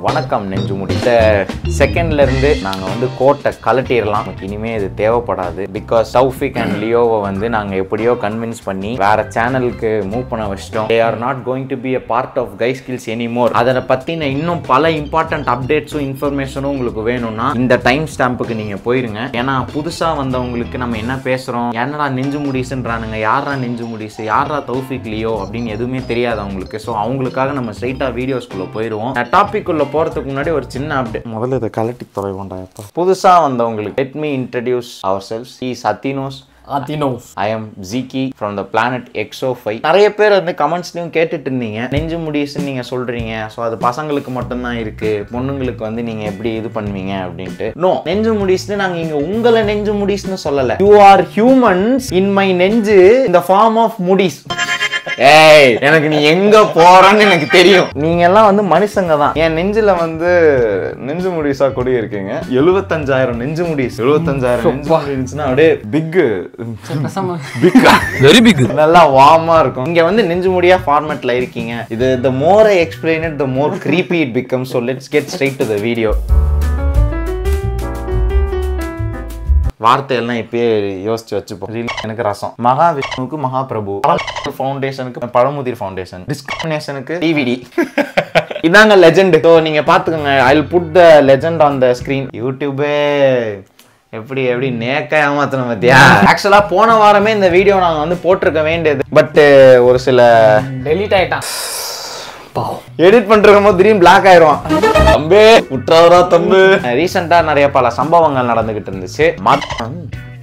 வணக்கம் நெஞ்சு முடித்த செகண்ட்ல இருந்து நாங்க வந்து கோட்டை கலட்டிடலாம் நமக்கு இனிமே இது தேவைப்படாது பிகாஸ் சௌஃபிக் அண்ட் லியோவை வந்து நாங்க எப்படியோ கன்வின்ஸ் பண்ணி வேற சேனலுக்கு மூவ் பண்ண வச்சிட்டோம் they are not going to be a part of guy skills anymore அதை பத்தின இன்னும் பல இம்பார்ட்டன்ட் அப்டேட்ஸும் இன்ஃபர்மேஷனும் உங்களுக்கு வேணும்னா இந்த டைம் ஸ்டாம்புக்கு நீங்க போயிருங்க ஏன்னா புதுசா வந்தவங்களுக்கு நம்ம என்ன பேசுறோம் என்னடா நெஞ்சு முடிசுன்றானுங்க யாரா நெஞ்சு முடிசு யாரா தௌஃபிக் லியோ அப்படின்னு எதுவுமே தெரியாது அவங்களுக்கு ஸோ அவங்களுக்காக நம்ம ஸ்ட்ரைட்டா வீடியோஸ்குள்ள போயிருவோம் டாபிக் உள்ள போறதுக்கு முன்னாடி ஒரு சின்ன அப்டேட் முதல்ல இதை கலட்டி தொலைவோண்டாப்பா புதுசா வந்தவங்களுக்கு let me introduce ourselves இ சத்தினோஸ் Athinos. ஐ எம் ஜிகி from the planet Exo five நிறைய பேர் வந்து கமெண்ட்ஸ்லையும் கேட்டுட்டு இருந்தீங்க நெஞ்சு முடிசுன்னு நீங்கள் சொல்கிறீங்க ஸோ அது பசங்களுக்கு மட்டும்தான் இருக்கு பொண்ணுங்களுக்கு வந்து நீங்கள் எப்படி இது பண்ணுவீங்க அப்படின்ட்டு நோ நெஞ்சு முடிசுன்னு நாங்கள் இங்கே உங்களை நெஞ்சு முடிசுன்னு சொல்லலை you are humans in my நெஞ்சு இந்த ஃபார்ம் ஆஃப் முடிஸ் ஏய் எனக்கு நீ எங்க போறன்னு எனக்கு தெரியும் நீங்க எல்லாம் வந்து மனுஷங்க தான் என் நெஞ்சில வந்து நெஞ்சு முடிசா கொடி இருக்கீங்க எழுபத்தஞ்சாயிரம் நெஞ்சு முடிஸ் எழுபத்தஞ்சாயிரம் நெஞ்சு முடிச்சுன்னா அப்படியே பிக் பேசாம பிக் வெரி பிக் நல்லா வார்மா இருக்கும் இங்க வந்து நெஞ்சு முடியா ஃபார்மேட்ல இருக்கீங்க இது the more I explain it the more creepy it becomes so let's get straight to the video வார்த்தையெல்லாம் இப்பயே யோசிச்சு வச்சுப்போம் Really, எனக்கு ரசம் மகா விஷ்ணுவுக்கு மகாபிரபு ஃபவுண்டேஷனுக்கு பழமுதிர் ஃபவுண்டேஷன் டிஸ்கிரிமினேஷனுக்கு டிவிடி இதாங்க லெஜெண்ட் ஸோ நீங்க பாத்துக்கோங்க I put the legend on the screen யூடியூபே எப்படி எப்படி நேக்க ஏமாத்தணும் பத்தியா ஆக்சுவலா போன வாரமே இந்த வீடியோ நாங்க வந்து போட்டிருக்க வேண்டியது பட் ஒரு சில டெலீட் ஆயிட்டான் பாவம் எடிட் பண்றக்கும் போது திடீர்னு பிளாக் ஆயிரும் தம்பே உற்றாரா தம்பு ரீசெண்டா நிறைய பல சம்பவங்கள் நடந்துகிட்டு இருந்துச்சு மத்-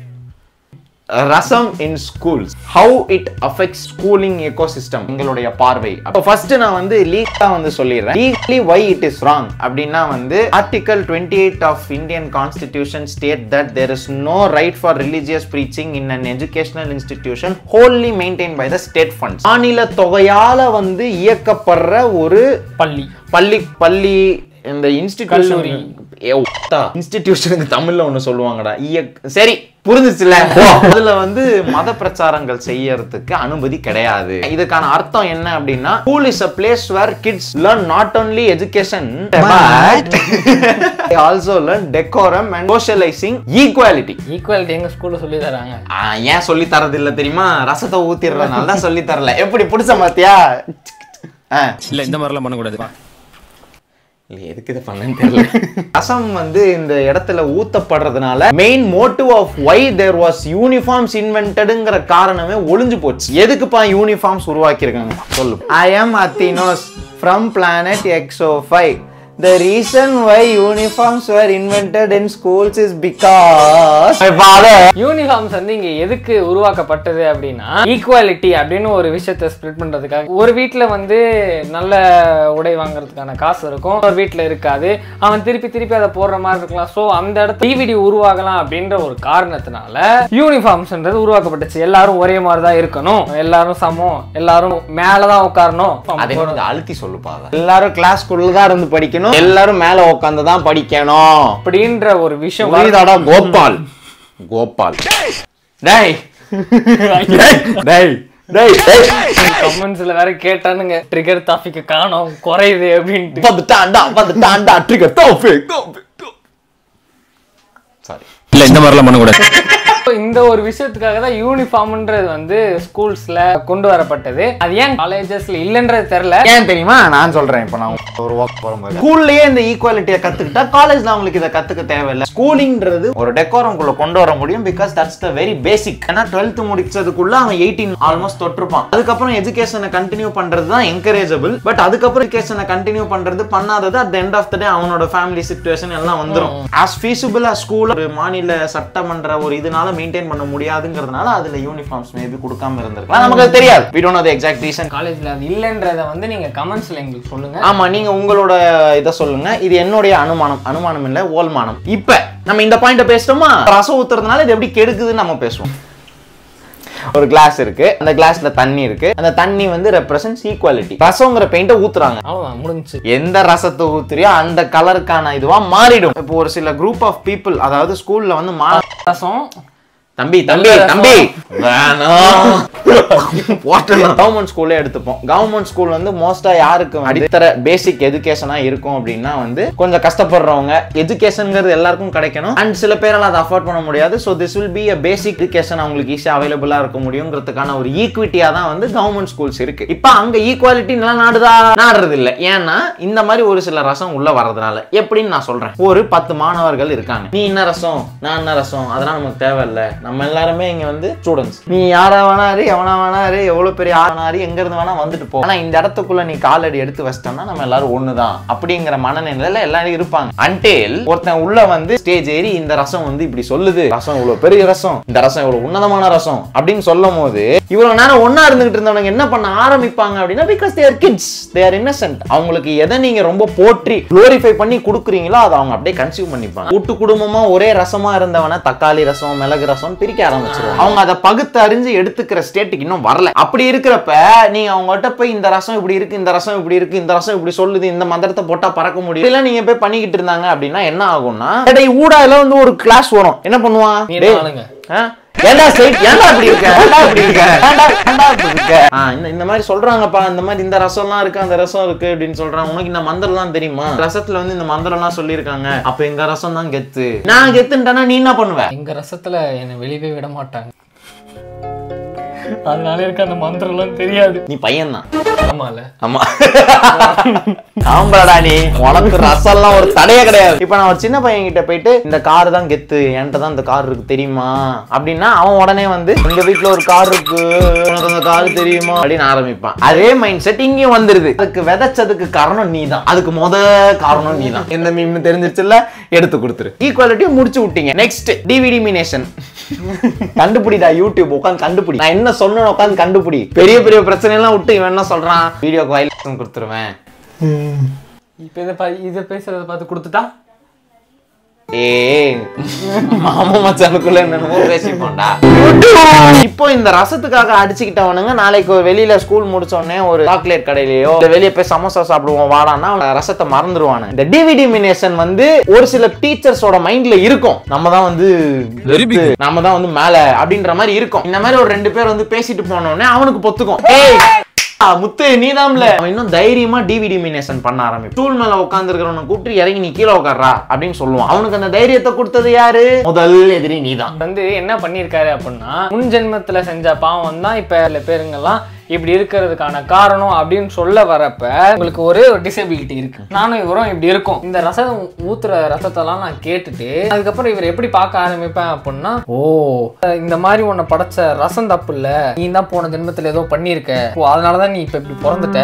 rasam in schools how it affects schooling ecosystem எங்களுடைய பார்வை அப்போ ஃபர்ஸ்ட் நான் வந்து லீகா வந்து சொல்லிடுறேன் legally why it is wrong அப்படின்னா வந்து article twenty eight of Indian constitution state that there is no right for religious preaching in an educational institution wholly maintained by the state funds மாநில தொகையால வந்து இயக்கப்படுற ஒரு பள்ளி பள்ளி பள்ளி இந்த இன்ஸ்டிடியூஷன் கல்லூரி. இன்ஸ்டிடியூஷனுக்கு தமிழ்ல ஒண்ணு சொல்லுவாங்கடா இயக் சரி புரிஞ்சுச்சுல அதுல வந்து மத பிரச்சாரங்கள் செய்யறதுக்கு அனுமதி கிடையாது இதுக்கான அர்த்தம் என்ன அப்படின்னா school is a place where kids learn not only education but also learn decorum and socialising equality equality எங்க ஸ்கூல்ல சொல்லி தராங்க ஏன் சொல்லி தரது இல்ல தெரியுமா ரசத்தை ஊத்திடுறதுனால தான் சொல்லி தரல எப்படி பிடிச்ச மாத்தியா ஆ இல்ல இந்த மாதிரிலாம் பண்ணக்கூடாது இல்ல எதுக்கு இதை பண்ணேன்னு தெரியல ரசம் வந்து இந்த இடத்துல ஊத்தப்படுறதுனால main motive of why there was uniforms இன்வென்டடுங்கிற காரணமே ஒளிஞ்சு போச்சு எதுக்குப்பா யூனிஃபார்ம்ஸ் உருவாக்கியிருக்காங்க சொல்லு I am Athinos from planet Exo five The reason why uniforms were invented in schools is because my father uniforms வந்து இங்க எதுக்கு உருவாக்கப்பட்டது அப்படின்னா ஈக்குவாலிட்டி அப்படின்னு ஒரு விஷயத்தை ஸ்ப்ரெட் பண்றதுக்காக ஒரு வீட்ல வந்து நல்ல உடை வாங்குறதுக்கான காசு இருக்கும் ஒரு வீட்ல இருக்காது அவன் திருப்பி திருப்பி அதை போடுற மாதிரி இருக்கலாம் ஸோ அந்த இடத்துல டிவிடி உருவாகலாம் அப்படின்ற ஒரு காரணத்தினால யூனிஃபார்ம்ஸ்ன்றது உருவாக்கப்பட்டுச்சு எல்லாரும் ஒரே மாதிரி தான் இருக்கணும் எல்லாரும் சமம் எல்லாரும் மேலதான் உட்காரணும் அதை கொஞ்சம் அழுத்தி சொல்லுப்பா அதை. எல்லாரும் கிளாஸ்க்குள்ள தான் இருந்து படிக்கணும் எல்லாரும் மேல உட்காந்து தான் படிக்கணும் அப்படின்ற ஒரு விஷயம் புரியுதாடா கோபால் கோபால் டேய் டேய் டேய் கமெண்ட்ஸ்ல வேற கேட்டானுங்க ட்ரிகர் டாபிக் காணோம் குறையுது அப்படின்ட்டு வந்துட்டான்டா வந்துட்டான்டா ட்ரிகர் தோஃபிக் சாரி இல்ல இந்த மாதிரிலாம் பண்ணக்கூடாது So, இந்த ஒரு விஷயத்துக்காக தான் யூனிஃபார்ம்ன்றது வந்து ஸ்கூல்ஸ்ல கொண்டு வரப்பட்டது அது ஏன் காலேஜஸ்ல இல்லைன்றது தெரியல ஏன் தெரியுமா நான் சொல்றேன் இப்போ நான் ஒரு ஒர்க் போகும்போது ஸ்கூல்லயே இந்த ஈக்குவாலிட்டியை கத்துக்கிட்டா காலேஜ்ல அவங்களுக்கு இதை கத்துக்க தேவையில்லை ஸ்கூலிங்ன்றது ஒரு டெக்கோரம்குள்ள கொண்டு வர முடியும் because that's the very basic ஏன்னா டுவெல்த் முடிச்சதுக்குள்ள அவன் எயிட்டீன் ஆல்மோஸ்ட் தொட்டிருப்பான் அதுக்கப்புறம் எஜுகேஷனை கண்டினியூ பண்றது தான் என்கரேஜபிள் பட் அதுக்கப்புறம் எஜுகேஷனை கண்டினியூ பண்றது பண்ணாதது at end of the day அவனோட ஃபேமிலி சுச்சுவேஷன் எல்லாம் வந்துரும் ஆஸ் ஃபீஸிபிள் ஸ்கூல் ஒரு மாநில சட்டமன்ற ஒரு இதனால மெயின்டைன் பண்ண முடியாதுங்கிறதுனால அதுல யூனிஃபார்ம்ஸ் மேபி கொடுக்காம இருந்திருக்கலாம் நமக்கு அது தெரியாது we don't know the exact reason காலேஜ்ல அது இல்லைன்றத வந்து நீங்க கமெண்ட்ஸ்ல எங்களுக்கு சொல்லுங்க ஆமா நீங்க உங்களோட இதை சொல்லுங்க இது என்னுடைய அனுமானம் அனுமானம் இல்ல ஓல்மானம் இப்ப நம்ம இந்த பாயிண்ட பேசிட்டோமா ரசம் ஊத்துறதுனால இது எப்படி கெடுக்குதுன்னு நம்ம பேசுவோம் ஒரு கிளாஸ் இருக்கு அந்த கிளாஸ்ல தண்ணி இருக்கு அந்த தண்ணி வந்து ரெப்ரசன்ஸ் ஈக்குவாலிட்டி ரசம்ங்கிற பெயிண்ட ஊத்துறாங்க அவ்வளவுதான் முடிஞ்சு எந்த ரசத்தை ஊத்துறியோ அந்த கலருக்கான இதுவா மாறிடும் இப்போ ஒரு சில குரூப் ஆஃப் பீப்புள் அதாவது ஸ்கூல்ல வந்து மா ரசம் தம்பி தம்பி நல்ல தம்பி வேணாம் போட்டலாம் கவர்மெண்ட் ஸ்கூல்லே எடுத்துப்போம் கவர்மெண்ட் ஸ்கூல் வந்து மோஸ்டா யாருக்கு வந்து அடித்தர பேசிக் எஜுகேஷனா இருக்கும் அப்படின்னா வந்து கொஞ்சம் கஷ்டப்படுறவங்க எஜுகேஷன்ங்கிறது எல்லாருக்கும் கிடைக்கணும் அண்ட் சில பேரால அதை அஃபோர்ட் பண்ண முடியாது so this will be a basic education அவங்களுக்கு ஈஸியாக அவைலபிளா இருக்க முடியுங்கிறதுக்கான ஒரு ஈக்விட்டியா தான் வந்து கவர்மெண்ட் ஸ்கூல்ஸ் இருக்கு இப்போ அங்க ஈக்குவாலிட்டி நல்லா நாடுதா நாடுறது இல்லை ஏன்னா இந்த மாதிரி ஒரு சில ரசம் உள்ள வர்றதுனால எப்படின்னு நான் சொல்றேன் ஒரு பத்து மாணவர்கள் இருக்காங்க நீ என்ன ரசம் நான் என்ன ரசம் அதெல்லாம் நமக்கு தேவையில்ல நம்ம எல்லாருமே இங்க வந்து ஸ்டூடெண்ட்ஸ் நீ யாரா வேணாரு எவனா வேணாரு எவ்வளவு பெரிய ஆனாரு எங்க இருந்து வேணா வந்துட்டு போ ஆனா இந்த இடத்துக்குள்ள நீ காலடி எடுத்து வச்சிட்டோம்னா நம்ம எல்லாரும் ஒண்ணுதான் அப்படிங்கிற மனநிலையில எல்லாரும் இருப்பாங்க அன்டேல் ஒருத்தன் உள்ள வந்து ஸ்டேஜ் ஏறி இந்த ரசம் வந்து இப்படி சொல்லுது ரசம் இவ்வளவு பெரிய ரசம் இந்த ரசம் இவ்வளவு உன்னதமான ரசம் அப்படின்னு சொல்லும் போது இவ்வளவு நேரம் ஒண்ணா இருந்துகிட்டு இருந்தவங்க என்ன பண்ண ஆரம்பிப்பாங்க அப்படின்னா because they're kids they're innocent அவங்களுக்கு எதை நீங்க ரொம்ப போற்றி குளோரிஃபை பண்ணி கொடுக்குறீங்களோ அதை அவங்க அப்படியே கன்சியூம் பண்ணிப்பாங்க கூட்டு குடும்பமா ஒரே ரசமா இருந்தவன தக்காளி ரசம் மிளகு ரசம் பிரிக்க ஆரம்பிச்சிருவாங்க அவங்க அதை பகுத்து அறிஞ்சு எடுத்துக்கிற ஸ்டேட்டுக்கு இன்னும் வரல அப்படி இருக்கிறப்ப நீங்க அவங்ககிட்ட போய் இந்த ரசம் இப்படி இருக்கு இந்த ரசம் இப்படி இருக்கு இந்த ரசம் இப்படி சொல்லுது இந்த மந்திரத்தை போட்டா பறக்க முடியும் இதெல்லாம் நீங்க போய் பண்ணிக்கிட்டு இருந்தாங்க அப்படின்னா என்ன ஆகும்னா டேய் ஊடால வந்து ஒரு கிளாஸ் வரும் என்ன பண்ணுவான் நீ டேய், ஆளுங்க ஆ? ஏன்டா சைட் ஏன்டா இப்படி இருக்க ஏன்டா இப்படி இருக்க ஏன்டா ஏன்டா இப்படி இருக்க ஆ, இந்த இந்த மாதிரி சொல்றாங்கப்பா இந்த மாதிரி இந்த ரசம்லாம் இருக்கு அந்த ரசம் இருக்கு அப்படின்னு சொல்றாங்க உனக்கு இந்த மந்திரம்லாம் தெரியுமா ரசத்துல வந்து இந்த மந்திரம்லாம் சொல்லியிருக்காங்க அப்ப எங்க ரசம் தான் கெத்து நான் கெத்துன்ட்டேன்னா நீ என்ன பண்ணுவ எங்க ரசத்துல என்னை வெளியவே விட மாட்டாங்க அதனால எனக்கு அந்த மந்திரம்லாம் தெரியாது நீ பையன் தான் ஆமால ஆமா ஆம்பளடா நீ உனக்கு ரசம்லாம் ஒரு தடையே கிடையாது இப்ப நான் ஒரு சின்ன பையன் கிட்ட போயிட்டு இந்த கார் தான் கெத்து என்கிட்ட தான் இந்த கார் இருக்கு தெரியுமா அப்படின்னா அவன் உடனே வந்து எங்க வீட்ல ஒரு கார் இருக்கு உனக்கு அந்த கார் தெரியுமா அப்படின்னு ஆரம்பிப்பான் அதே மைண்ட் செட் இங்கேயும் வந்துருது அதுக்கு விதைச்சதுக்கு காரணம் நீ தான் அதுக்கு முத காரணம் நீ தான் எந்த மீம் தெரிஞ்சிருச்சுல்ல எடுத்து கொடுத்துரு ஈக்குவாலிட்டியும் முடிச்சு விட்டீங்க நெக்ஸ்ட் டிவிடி மினேஷன் கண்டுபிடிடா யூடியூப் உட்காந்து கண்டுபிடி நான் என்ன சொன்னேன்னு உட்காந்து கண்டுபிடி பெரிய பெரிய பிரச்சனை எல்லாம் விட்டு இவன் என்ன சொல்றான் வீடியோக்கு வயலேஷன் கொடுத்துருவேன் இப்ப இதை பா இதை பேசுறத பார்த்து கொடுத்துட்டா ஏய் மாமா மச்சானுக்குள்ள என்னென்னமோ பேசிப்போம்டா இப்போ இந்த ரசத்துக்காக அடிச்சுக்கிட்டவனுங்க நாளைக்கு ஒரு வெளியில ஸ்கூல் முடிச்ச உடனே ஒரு சாக்லேட் கடையிலயோ இல்ல வெளிய போய் சமோசா சாப்பிடுவோம் வாடான்னா அவன் ரசத்தை மறந்துடுவானு இந்த டிவிடி மினேஷன் வந்து ஒரு சில டீச்சர்ஸோட மைண்ட்ல இருக்கும் நம்ம தான் வந்து Very big. நம்ம தான் வந்து மேல அப்படின்ற மாதிரி இருக்கும் இந்த மாதிரி ஒரு ரெண்டு பேர் வந்து பேசிட்டு போன உடனே அவனுக்கு பொத்துக்கும் ஏய் ஆ, முத்து நீதாம்ல அவன் இன்னும் தைரியமா டிவிடி மினேஷன் பண்ண ஆரம்பிப்பான் ஸ்டூல் மேல உட்காந்துருக்கிறவனை கூப்பிட்டு இறங்கி நீ கீழே உட்கார்றா அப்படின்னு சொல்லுவான் அவனுக்கு அந்த தைரியத்தை கொடுத்தது யாரு முதல் எதிரி நீதான் வந்து என்ன பண்ணியிருக்காரு அப்படின்னா முன் ஜென்மத்துல செஞ்ச பாவம் தான் இப்ப சில பேருங்கெல்லாம் இப்படி இருக்கிறதுக்கான காரணம் அப்படின்னு சொல்ல வரப்ப உங்களுக்கு ஒரே ஒரு டிசபிலிட்டி இருக்கு நானும் இவரும் இப்படி இருக்கும் இந்த ரசம் ஊத்துற ரசத்தெல்லாம் நான் கேட்டுட்டு அதுக்கப்புறம் இவர் எப்படி பார்க்க ஆரம்பிப்பேன் அப்படின்னா ஓ இந்த மாதிரி உன்னை படைச்ச ரசம் தப்பு இல்ல நீ தான் போன ஜென்மத்துல ஏதோ பண்ணியிருக்க ஓ அதனாலதான் நீ இப்ப இப்படி பிறந்துட்ட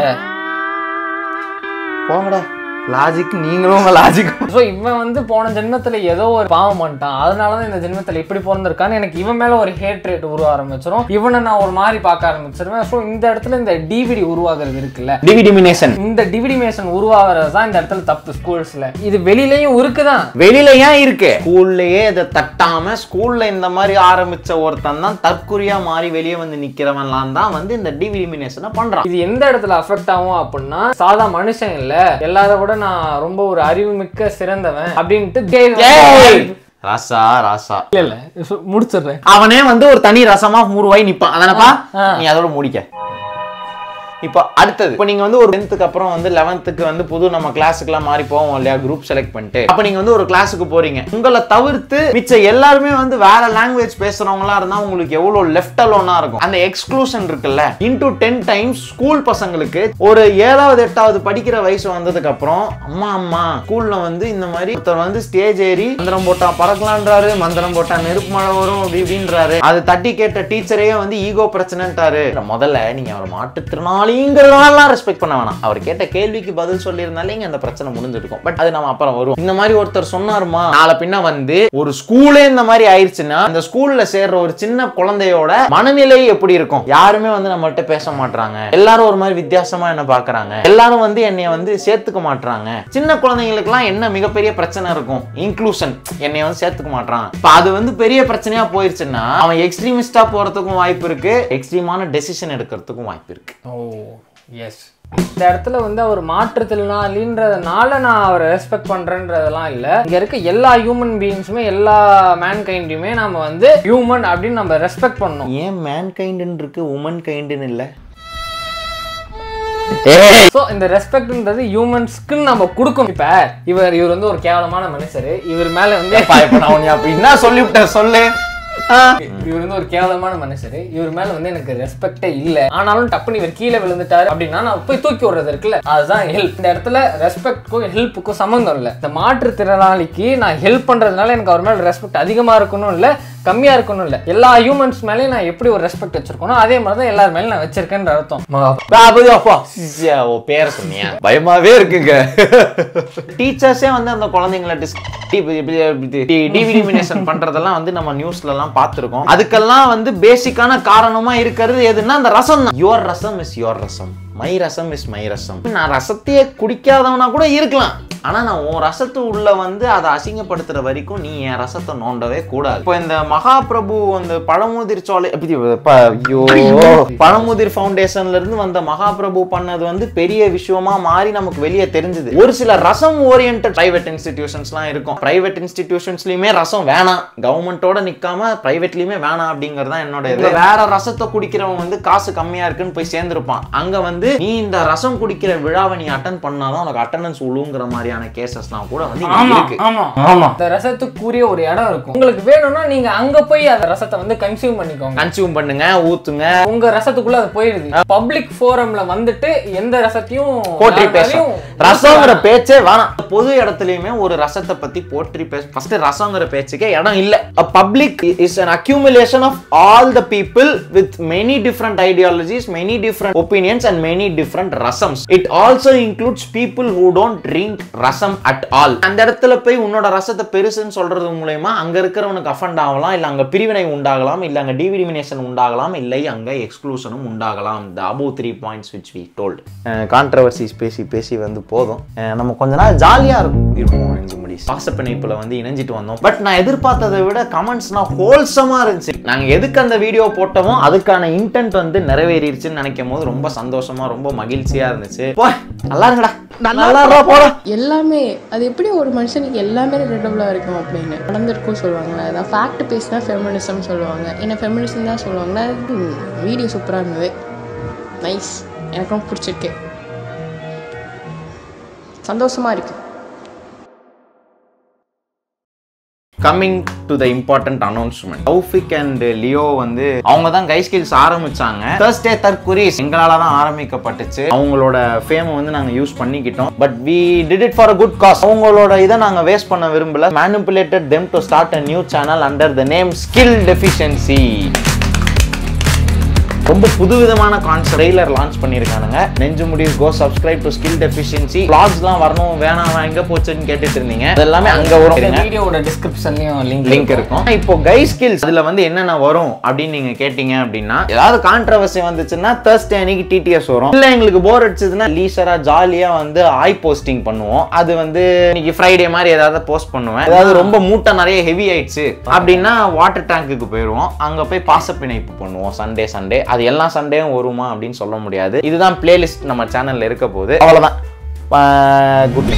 போங்கடா லாஜிக் நீங்களும் உங்க லாஜிக் ஸோ இவன் வந்து போன ஜென்மத்துல ஏதோ ஒரு பாவம் பண்ணிட்டான் அதனாலதான் இந்த ஜென்மத்துல இப்படி பிறந்திருக்கான்னு எனக்கு இவன் மேல ஒரு ஹேட் ரேட் உருவ ஆரம்பிச்சிடும் இவனை நான் ஒரு மாதிரி பார்க்க ஆரம்பிச்சிருவேன் ஸோ இந்த இடத்துல இந்த டிவிடி உருவாகிறது இருக்குல்ல டிவிடி மினேஷன் இந்த டிவிடிமேஷன் உருவாகிறது தான் இந்த இடத்துல தப்பு ஸ்கூல்ஸ்ல இது வெளியிலயும் இருக்குதான் வெளியில ஏன் இருக்கு ஸ்கூல்லயே இதை தட்டாம ஸ்கூல்ல இந்த மாதிரி ஆரம்பிச்ச ஒருத்தன் தான் தற்குறியா மாறி வெளியே வந்து நிக்கிறவன்லாம் தான் வந்து இந்த டிவிடி மினேஷனை பண்றான் இது எந்த இடத்துல அஃபெக்ட் ஆகும் அப்படின்னா சாதா மனுஷன் இல்ல எல்லார விட நான் ரொம்ப ஒரு அறிவுமிக்க சிறந்தவன் அப்படின்ட்டு ஏய்! ராசா ராசா இல்ல இல்ல சொ- முடிச்சிடுறேன் அவனே வந்து ஒரு தனி ரசமா மூருவாய் நிப்பான் அதானப்பா ஆ. நீ அதோட முடிக்க இப்போ அடுத்தது இப்போ நீங்க வந்து ஒரு டென்த்துக்கு அப்புறம் வந்து லெவன்த்துக்கு வந்து புது நம்ம கிளாஸுக்குலாம் மாறி போவோம் இல்லையா குரூப் செலக்ட் பண்ணிட்டு அப்போ நீங்க வந்து ஒரு கிளாஸுக்கு போறீங்க உங்களை தவிர்த்து மிச்ச எல்லாருமே வந்து வேற லாங்குவேஜ் பேசுறவங்களா இருந்தா உங்களுக்கு எவ்வளவு லெஃப்ட் அலோனா இருக்கும் அந்த எக்ஸ்க்ளூஷன் இருக்குல்ல இன்டூ டென் டைம்ஸ் ஸ்கூல் பசங்களுக்கு ஒரு ஏழாவது எட்டாவது படிக்கிற வயசு வந்ததுக்கு அப்புறம் அம்மா அம்மா ஸ்கூல்ல வந்து இந்த மாதிரி ஒருத்தர் வந்து ஸ்டேஜ் ஏறி மந்திரம் போட்டா பறக்கலான்றாரு மந்திரம் போட்டா நெருப்பு மழை வரும் அப்படி இப்படின்றாரு அது தட்டி கேட்ட டீச்சரே வந்து ஈகோ பிரச்சனைன்ட்டாரு முதல்ல நீங்க அவர் மாற்றுத்திறனாளிங்கிறதெல்லாம் ரெஸ்பெக்ட் பண்ண வேணாம் அவர் கேட்ட கேள்விக்கு பதில் சொல்லியிருந்தாலே இங்க அந்த பிரச்சனை முடிஞ்சிருக்கும் பட் அது நம்ம அப்புறம் வரும் இந்த மாதிரி ஒருத்தர் சொன்னாருமா நாளை பின்ன வந்து ஒரு ஸ்கூலே இந்த மாதிரி ஆயிடுச்சுன்னா அந்த ஸ்கூல்ல சேர்ற ஒரு சின்ன குழந்தையோட மனநிலை எப்படி இருக்கும் யாருமே வந்து நம்மள்ட்ட பேச மாட்றாங்க எல்லாரும் ஒரு மாதிரி வித்தியாசமா என்ன பாக்குறாங்க எல்லாரும் வந்து என்னைய வந்து சேர்த்துக்க மாட்றாங்க சின்ன குழந்தைங்களுக்குலாம் என்ன மிகப்பெரிய பிரச்சனை இருக்கும் இன்க்ளூஷன் என்னைய வந்து சேர்த்துக்க மாட்றான் இப்ப அது வந்து பெரிய பிரச்சனையா போயிருச்சுன்னா அவன் எக்ஸ்ட்ரீமிஸ்டா போறதுக்கும் வாய்ப்பு இருக்கு எக்ஸ்ட்ரீமான டெசிஷன் எடுக்கிறதுக்கும் வாய்ப்பு இருக்கு ஓ எஸ் இந்த இடத்துல வந்து அவர் மாற்றுத்திறனாளின்றதுனால நான் அவரை ரெஸ்பெக்ட் பண்றேன்றதெல்லாம் இல்லை இங்க இருக்க எல்லா ஹியூமன் பீயிங்ஸுமே எல்லா மேன்கைண்டுமே நம்ம வந்து ஹியூமன் அப்படின்னு நம்ம ரெஸ்பெக்ட் பண்ணணும் ஏன் மேன் கைண்டுன்னு இருக்கு உமன் கைண்டுன்னு இல்லை ஸோ இந்த ரெஸ்பெக்ட்ன்றது ஹியூமன்ஸ்க்குன்னு நம்ம கொடுக்கணும் இப்போ இவர் இவர் வந்து ஒரு கேவலமான மனுஷர் இவர் மேல வந்து இப்ப நான் உன்னை அப்படி என்ன சொல்லிவிட்டேன் சொல்லு ஆ. இவர் வந்து ஒரு கேவலமான மனுஷர் இவர் மேல வந்து எனக்கு ரெஸ்பெக்டே இல்ல ஆனாலும் டப்புன்னு இவர் கீழே விழுந்துட்டாரு அப்படின்னா நான் போய் தூக்கி விடுறது இருக்குல்ல அதுதான் ஹெல்ப் இந்த இடத்துல ரெஸ்பெக்ட்க்கும் ஹெல்ப்புக்கும் சம்மந்தம் இல்லை இந்த மாற்றுத்திறனாளிக்கு நான் ஹெல்ப் பண்றதுனால எனக்கு அவர் மேல ரெஸ்பெக்ட் அதிகமா இருக்கணும் இல்ல கம்மியா இருக்கணும் இல்ல எல்லா ஹியூமன்ஸ் மேலேயும் நான் எப்படி ஒரு ரெஸ்பெக்ட் வச்சிருக்கணும் அதே மாதிரி தான் எல்லார் மேலேயும் நான் வச்சிருக்கேன்ற அர்த்தம் பாபு அப்பா சிஸ்யா, ஓ பேரை சொன்னியா பயமாவே இருக்குங்க டீச்சர்ஸே வந்து அந்த குழந்தைங்களை டிவிடிமினேஷன் பண்றதெல்லாம் வந்து நம்ம நியூஸ்ல எல்லாம் பார்த்திருக்கோம் அதுக்கெல்லாம் வந்து பேசிக்கான காரணமா இருக்கிறது எதுன்னா அந்த ரசம் தான் your rasam is your rasam my rasam is my rasam நான் ரசத்தையே குடிக்காதவனா கூட இருக்கலாம் ஆனா நான் உன் ரசத்து உள்ள வந்து அதை அசிங்கப்படுத்துற வரைக்கும் நீ என் ரசத்தை நோண்டவே கூடாது இப்போ இந்த மகாபிரபு அந்த பழமுதிர் சோலை எப்படி ப- ஐயோ பழமுதிர் ஃபவுண்டேஷன்ல இருந்து வந்த மகாபிரபு பண்ணது வந்து பெரிய விஷயமா மாறி நமக்கு வெளியே தெரிஞ்சது ஒரு சில ரசம் ஓரியன்ட் பிரைவேட் இன்ஸ்டிடியூஷன்ஸ்லாம் இருக்கும் பிரைவேட் இன்ஸ்டிடியூஷன்ஸ்லயுமே ரசம் வேணாம் கவர்மெண்ட்டோட நிக்காம பிரைவேட்லயுமே வேணாம் அப்படிங்கறது தான் என்னோட இது வேற ரசத்தை குடிக்கிறவன் வந்து காசு கம்மியா இருக்குன்னு போய் சேர்ந்திருப்பான் அங்க வந்து நீ இந்த ரசம் குடிக்கிற விழாவை நீ அட்டன் பண்ணாதான் உனக்கு அட்டண்டன்ஸ் உழுங்குற மாதிரியான கேசஸ்லாம் கூட வந்து இங்க ஆமா இருக்கு ஆமா ஆமா இந்த ரசத்துக்குரிய ஒரு இடம் இருக்கும் உங்களுக்கு வேணும்னா நீங்க அங்க போய் அந்த ரசத்தை வந்து கன்சியூம் பண்ணிக்கோங்க கன்சியூம் பண்ணுங்க ஊத்துங்க உங்க ரசத்துக்குள்ள அது போயிடுது பப்ளிக் ஃபோரம்ல வந்துட்டு எந்த ரசத்தையும் போற்றி யார் பேசும் மேலயும் ரசங்கிற பேச்சே வேணாம் பொது இடத்துலயுமே ஒரு ரசத்தை பத்தி போற்றி பேச ஃபர்ஸ்ட் ரசங்கிற பேச்சுக்கே இடம் இல்ல public is an accumulation of all the people with many different ideologies many different opinions and many different rasams it also includes people who don't drink rasam at all அந்த இடத்துல போய் உன்னோட ரசத்தை பெருசுன்னு சொல்றது மூலயமா அங்க இருக்கிறவனுக்கு அஃபண்ட் ஆகலாம் இல்ல அங்க பிரிவினை உண்டாகலாம் இல்ல அங்க டிவிடிமினேஷன் உண்டாகலாம் இல்லை அங்க எக்ஸ்க்ளூஷனும் உண்டாகலாம் the above three points which we told controversies பேசி பேசி வந்து போதும் அஹ் நம்ம கொஞ்ச நாள் ஜாலியா இருக்கும் இருப்போம் நெஞ்சு முடி பாச பிணைப்புல வந்து இணைஞ்சிட்டு வந்தோம் பட் நான் எதிர்பார்த்ததை விட கமெண்ட்ஸ்லாம் ஹோல்சமா இருந்துச்சு நாங்க எதுக்கு அந்த வீடியோ போட்டோமோ அதுக்கான இன்டென்ட் வந்து நிறைவேறிடுச்சுன்னு நினைக்கும் போது ரொம்ப சந்தோஷமா ரொம்ப மகிழ்ச்சியா இருந்துச்சு போ நல்லா இருங்கடா நல்லா இருடா, போடா எல்லாமே அது எப்படி ஒரு மனுஷனுக்கு எல்லாமே ரெண்டபுளாக இருக்கும் அப்படின்னு நடந்திருக்கும் சொல்லுவாங்கல்ல அதான் ஃபேக்ட் பேஸ் தான் ஃபெமினிசம் சொல்லுவாங்க என்ன ஃபெமினிசம் தான் சொல்லுவாங்கன்னா வீடியோ சூப்பராக இருந்தது நைஸ் எனக்கும் பிடிச்சிருக்கு சந்தோஷமா இருக்கு coming to the important announcement Taufiq and Leo வந்து அவங்க தான் கை ஸ்கில்ஸ் ஆரம்பிச்சாங்க தேர்ஸ்டே தற்குரீஸ் எங்களால தான் ஆரம்பிக்கப்பட்டுச்சு அவங்களோட ஃபேம் வந்து நாங்க யூஸ் பண்ணிக்கிட்டோம் but we did it for a good cause அவங்களோட இதை நாங்க வேஸ்ட் பண்ண விரும்பல manipulated them to start a new channel under the name skill deficiency ரொம்ப புதுவிதமான கான்செப்ட் ட்ரெய்லர் லான்ச் பண்ணியிருக்கானுங்க நெஞ்சு முடிவு go subscribe to skill deficiency vlogsலாம் வரணும் வேணாம் எங்க போச்சுன்னு கேட்டுட்டு இருந்தீங்க அது எல்லாமே அங்க வரும் இருங்க. வீடியோட டிஸ்கிரிப்ஷன்லயும் லிங்க் லிங்க் இருக்கும் இப்போ கை ஸ்கில்ஸ் அதுல வந்து என்னென்ன வரும் அப்படின்னு நீங்க கேட்டீங்க அப்படின்னா ஏதாவது கான்ட்ரவர்சி வந்துச்சுன்னா தேர்ஸ்டே அன்னைக்கு டிடிஎஸ் வரும் இல்ல எங்களுக்கு போர் அடிச்சதுன்னா லீசரா ஜாலியா வந்து ஐ போஸ்டிங் பண்ணுவோம் அது வந்து இன்னைக்கு ஃப்ரைடே மாதிரி ஏதாவது போஸ்ட் பண்ணுவேன் ஏதாவது ரொம்ப மூட்டை நிறைய ஹெவி ஆயிடுச்சு அப்படின்னா வாட்டர் டேங்குக்கு போயிடுவோம் அங்க போய் பாச பிணைப்பு பண்ணுவோம் சண்டே சண்டே அது எல்லா சண்டேயும் வருமா அப்படின்னு சொல்ல முடியாது இதுதான் பிளேலிஸ்ட் நம்ம சேனல்ல இருக்க போகுது அவ்வளவுதான் குட்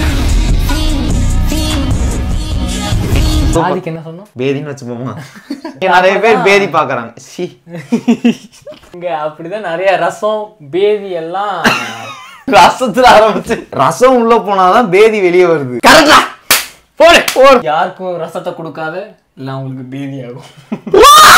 ஆதிக்கு என்ன சொன்னோம் பேதின்னு வச்சுப்போமா நிறைய பேர் பேதி பாக்குறாங்க சி இங்க அப்படிதான் நிறைய ரசம் பேதி எல்லாம் ரசத்துல ஆரம்பிச்சு ரசம் உள்ள போனாதான் பேதி வெளியே வருது கரெக்டா போடு போடு யாருக்கும் ரசத்தை கொடுக்காத இல்ல அவங்களுக்கு பேதி ஆகும்